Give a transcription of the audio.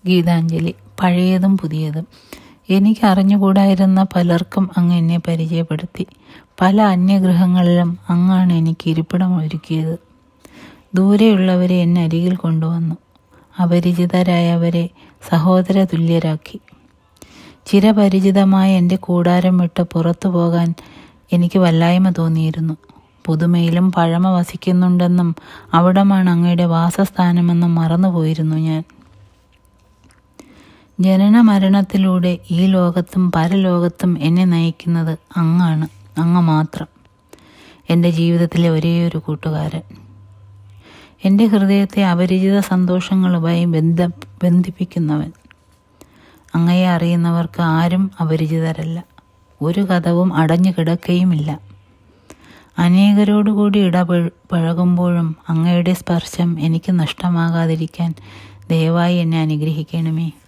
ഗീതാഞ്ജലി പഴയതും പുതിയതും എനിക്ക് അറിഞ്ഞുകൂടായിരുന്ന പലർക്കും അങ്ങ് എന്നെ പരിചയപ്പെടുത്തി പല അന്യഗ്രഹങ്ങളിലും അങ്ങാണ് എനിക്ക് ഇരിപ്പിടം ഒരുക്കിയത് ദൂരെയുള്ളവരെ എന്നെ അരികിൽ കൊണ്ടുവന്നു അപരിചിതരായവരെ സഹോദര തുല്യരാക്കി ചിരപരിചിതമായ എൻ്റെ കൂടാരം വിട്ട് പുറത്തു പോകാൻ എനിക്ക് വല്ലായ്മ തോന്നിയിരുന്നു പുതുമയിലും പഴമ വസിക്കുന്നുണ്ടെന്നും അവിടമാണ് അങ്ങയുടെ വാസസ്ഥാനമെന്നും മറന്നുപോയിരുന്നു ഞാൻ ജനന മരണത്തിലൂടെ ഈ ലോകത്തും പരലോകത്തും എന്നെ നയിക്കുന്നത് അങ്ങാണ് അങ്ങ് മാത്രം എൻ്റെ ജീവിതത്തിലെ ഒരേയൊരു കൂട്ടുകാരൻ എൻ്റെ ഹൃദയത്തെ അപരിചിത സന്തോഷങ്ങളുമായി ബന്ധ ബന്ധിപ്പിക്കുന്നവൻ അങ്ങയെ അറിയുന്നവർക്ക് ആരും അപരിചിതരല്ല ഒരു കഥവും അടഞ്ഞു കിടക്കുകയുമില്ല അനേകരോടുകൂടി ഇടപഴകുമ്പോഴും അങ്ങയുടെ സ്പർശം എനിക്ക് നഷ്ടമാകാതിരിക്കാൻ ദയവായി എന്നെ അനുഗ്രഹിക്കണമേ